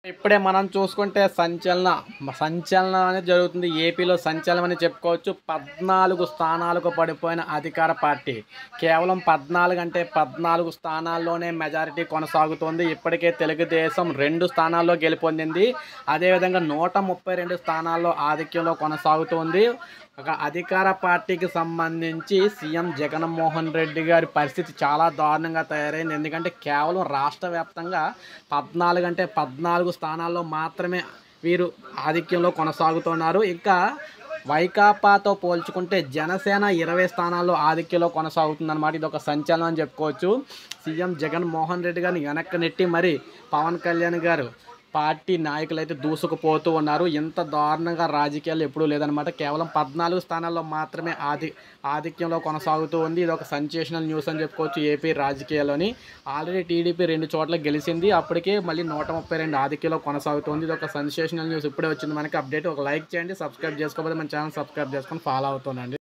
ఇప్పుడే మనం చూసుకుంటే సంచలన సంచలనం అనేది జరుగుతుంది ఏపీలో సంచలనం అని చెప్పుకోవచ్చు పద్నాలుగు స్థానాలకు పడిపోయిన అధికార పార్టీ కేవలం పద్నాలుగు అంటే పద్నాలుగు స్థానాల్లోనే మెజారిటీ కొనసాగుతోంది ఇప్పటికే తెలుగుదేశం రెండు స్థానాల్లో గెలుపొందింది అదేవిధంగా నూట ముప్పై రెండు స్థానాల్లో ఆధిక్యంలో కొనసాగుతోంది ఒక అధికార పార్టీకి సంబంధించి సీఎం జగన్మోహన్ రెడ్డి గారి పరిస్థితి చాలా దారుణంగా తయారైంది ఎందుకంటే కేవలం రాష్ట్ర వ్యాప్తంగా పద్నాలుగు అంటే పద్నాలుగు స్థానాల్లో మాత్రమే వీరు ఆధిక్యంలో కొనసాగుతున్నారు ఇంకా వైకాపాతో పోల్చుకుంటే జనసేన ఇరవై స్థానాల్లో ఆధిక్యంలో కొనసాగుతుందన్నమాట ఇది ఒక సంచలనం అని చెప్పుకోవచ్చు సీఎం జగన్మోహన్ రెడ్డి గారిని వెనక్కి నెట్టి మరి పవన్ కళ్యాణ్ గారు పార్టీ నాయకులు అయితే దూసుకుపోతూ ఉన్నారు ఇంత దారుణంగా రాజకీయాలు ఎప్పుడూ లేదనమాట కేవలం పద్నాలుగు స్థానాల్లో మాత్రమే ఆధి ఆధిక్యంలో కొనసాగుతూ ఉంది ఇది ఒక సెన్సేషనల్ న్యూస్ అని చెప్పుకోవచ్చు ఏపీ రాజకీయాల్లోని ఆల్రెడీ టీడీపీ రెండు చోట్ల గెలిచింది అప్పటికే మళ్ళీ నూట ముప్పై రెండు ఆధిక్యంలో కొనసాగుతుంది ఇది ఒక సెన్సేషనల్ న్యూస్ ఇప్పుడే వచ్చింది మనకి అప్డేట్ ఒక లైక్ చేయండి సబ్స్క్రైబ్ చేసుకోకపోతే మన ఛానల్ సబ్స్క్రైబ్ చేసుకొని ఫాలో అవుతానండి